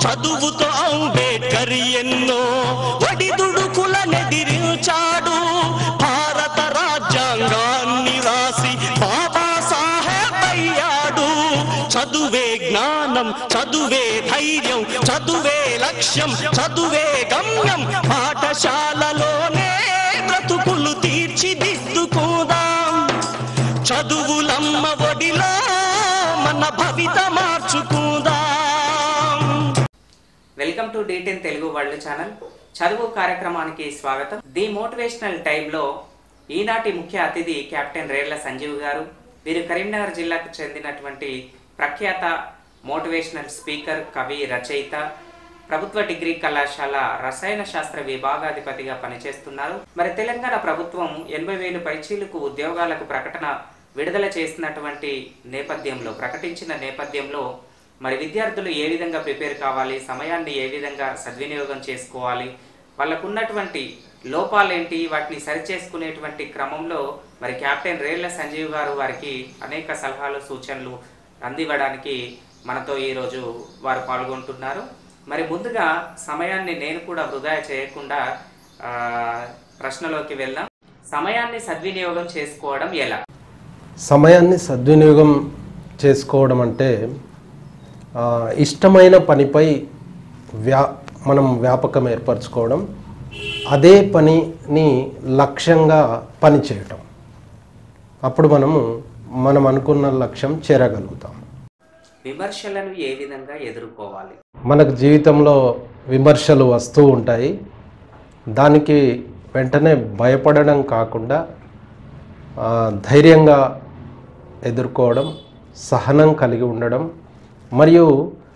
చదువుతో అంబేద్కర్ ఎన్నో ఒడిదుడుకుల నెదిరించాడు భారత రాజ్యాంగాన్ని రాసి బాబా సాహెబ్ అయ్యాడు చదువే జ్ఞానం చదువే ధైర్యం చదువే లక్ష్యం చదువే గమ్యం పాఠశాలలోనే బ్రతుకులు తీర్చిదిద్దుకుందాం చదువులమ్మ ఒడిలో మన భవిత మార్చుకుందాం వెల్కమ్ టు డీటెన్ తెలుగు వరల్డ్ ఛానల్ చదువు కార్యక్రమానికి స్వాగతం ది మోటివేషనల్ టైంలో ఈనాటి ముఖ్య అతిథి కెప్టెన్ రేర్ల సంజీవ్ గారు వీరు కరీంనగర్ జిల్లాకు చెందినటువంటి ప్రఖ్యాత మోటివేషనల్ స్పీకర్ కవి రచయిత ప్రభుత్వ డిగ్రీ కళాశాల రసాయన శాస్త్ర విభాగాధిపతిగా పనిచేస్తున్నారు మరి తెలంగాణ ప్రభుత్వం ఎనభై వేలు పైచీలకు ఉద్యోగాలకు ప్రకటన విడుదల చేసినటువంటి నేపథ్యంలో ప్రకటించిన నేపథ్యంలో మరి విద్యార్థులు ఏ విధంగా ప్రిపేర్ కావాలి సమయాన్ని ఏ విధంగా సద్వినియోగం చేసుకోవాలి వాళ్ళకున్నటువంటి లోపాలేంటి వాటిని సరిచేసుకునేటువంటి క్రమంలో మరి కెప్టెన్ రేళ్ల సంజీవ్ గారు వారికి అనేక సలహాలు సూచనలు అందివ్వడానికి మనతో ఈరోజు వారు పాల్గొంటున్నారు మరి ముందుగా సమయాన్ని నేను కూడా వృధా చేయకుండా ఆ, ప్రశ్నలోకి వెళ్దాం సమయాన్ని సద్వినియోగం చేసుకోవడం ఎలా సమయాన్ని సద్వినియోగం చేసుకోవడం అంటే ఆ, ఇష్టమైన పనిపై వ్యా మనం వ్యాపకం ఏర్పరచుకోవడం అదే పనిని లక్ష్యంగా పని చేయటం అప్పుడు మనము మనం అనుకున్న లక్ష్యం చేరగలుగుతాం విమర్శలను ఏ విధంగా ఎదుర్కోవాలి మనకు జీవితంలో విమర్శలు వస్తూ ఉంటాయి దానికి వెంటనే భయపడడం కాకుండా ఆ, ధైర్యంగా ఎదుర్కోవడం సహనం కలిగి ఉండడం మరియు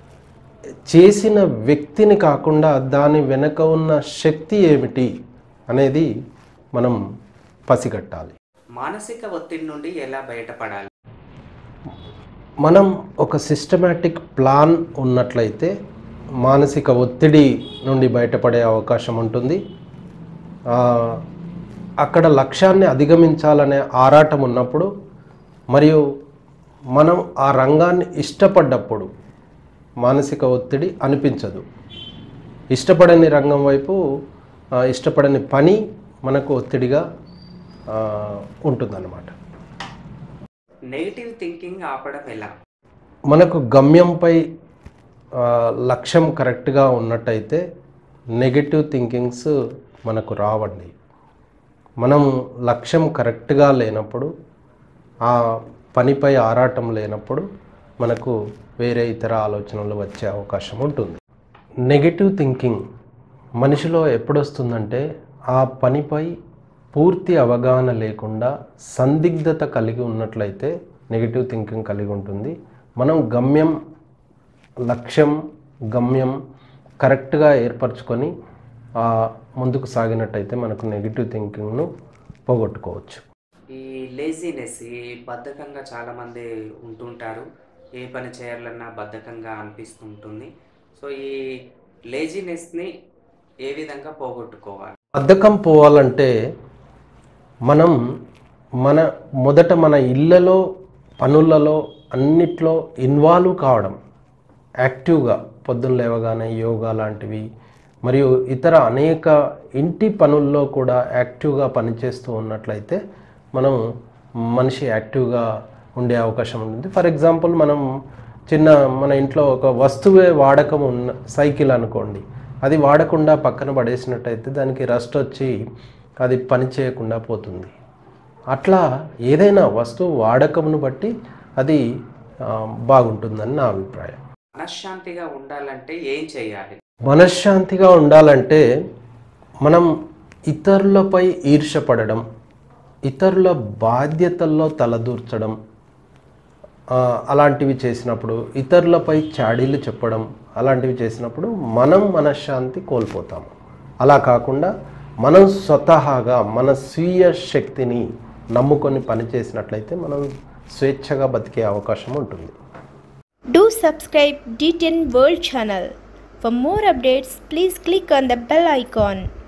చేసిన వ్యక్తిని కాకుండా దాని వెనక ఉన్న శక్తి ఏమిటి అనేది మనం పసిగట్టాలి మానసిక ఒత్తిడి నుండి ఎలా బయటపడాలి మనం ఒక సిస్టమేటిక్ ప్లాన్ ఉన్నట్లయితే మానసిక ఒత్తిడి నుండి బయటపడే అవకాశం ఉంటుంది ఆ, అక్కడ లక్ష్యాన్ని అధిగమించాలనే ఆరాటం ఉన్నప్పుడు మరియు మనం ఆ రంగాన్ని ఇష్టపడ్డప్పుడు మానసిక ఒత్తిడి అనిపించదు ఇష్టపడని రంగం వైపు ఆ, ఇష్టపడని పని మనకు ఒత్తిడిగా ఆ, ఉంటుందన్నమాట నెగిటివ్ థింకింగ్ ఆపడం ఎలా మనకు గమ్యంపై ఆ, లక్ష్యం కరెక్ట్గా ఉన్నట్టయితే నెగటివ్ థింకింగ్స్ మనకు రావండి మనం లక్ష్యం కరెక్ట్గా లేనప్పుడు ఆ పనిపై ఆరాటం లేనప్పుడు మనకు వేరే ఇతర ఆలోచనలు వచ్చే అవకాశం ఉంటుంది నెగటివ్ థింకింగ్ మనిషిలో ఎప్పుడొస్తుందంటే ఆ పనిపై పూర్తి అవగాహన లేకుండా సందిగ్ధత కలిగి ఉన్నట్లయితే నెగిటివ్ థింకింగ్ కలిగి ఉంటుంది మనం గమ్యం లక్ష్యం గమ్యం కరెక్ట్గా ఏర్పరచుకొని ఆ ముందుకు సాగినట్టయితే మనకు నెగిటివ్ థింకింగ్ను పోగొట్టుకోవచ్చు ఈ లేజినెస్ ఈ బద్ధకంగా చాలామంది ఉంటుంటారు ఏ పని చేయాలన్నా బద్ధకంగా అనిపిస్తుంటుంది సో ఈ లేజినెస్ని ఏ విధంగా పోగొట్టుకోవాలి బద్ధకం పోవాలంటే మనం మన మొదట మన ఇళ్ళలో పనులలో అన్నిట్లో ఇన్వాల్వ్ కావడం యాక్టివ్గా పొద్దున్న లేవగానే యోగా లాంటివి మరియు ఇతర అనేక ఇంటి పనుల్లో కూడా యాక్టివ్గా పనిచేస్తూ ఉన్నట్లయితే మనం మనిషి యాక్టివ్గా ఉండే అవకాశం ఉంటుంది ఫర్ ఎగ్జాంపుల్ మనం చిన్న మన ఇంట్లో ఒక వస్తువే వాడకం ఉన్న సైకిల్ అనుకోండి అది వాడకుండా పక్కన పడేసినట్టయితే దానికి రస్ట్ వచ్చి అది పని చేయకుండా పోతుంది అట్లా ఏదైనా వస్తువు వాడకమును బట్టి అది ఆ, బాగుంటుందని నా అభిప్రాయం మనశ్శాంతిగా ఉండాలంటే ఏం చేయాలి మనశ్శాంతిగా ఉండాలంటే మనం ఇతరులపై ఈర్షపడడం ఇతరుల బాధ్యతల్లో తలదూర్చడం ఆ, అలాంటివి చేసినప్పుడు ఇతరులపై చాడీలు చెప్పడం అలాంటివి చేసినప్పుడు మనం మనశ్శాంతి కోల్పోతాము అలా కాకుండా మనం స్వతహాగా మన స్వీయ శక్తిని నమ్ముకొని పనిచేసినట్లయితే మనం స్వేచ్ఛగా బతికే అవకాశం ఉంటుంది Do subscribe D10 World channel. For more updates, please click on the bell icon.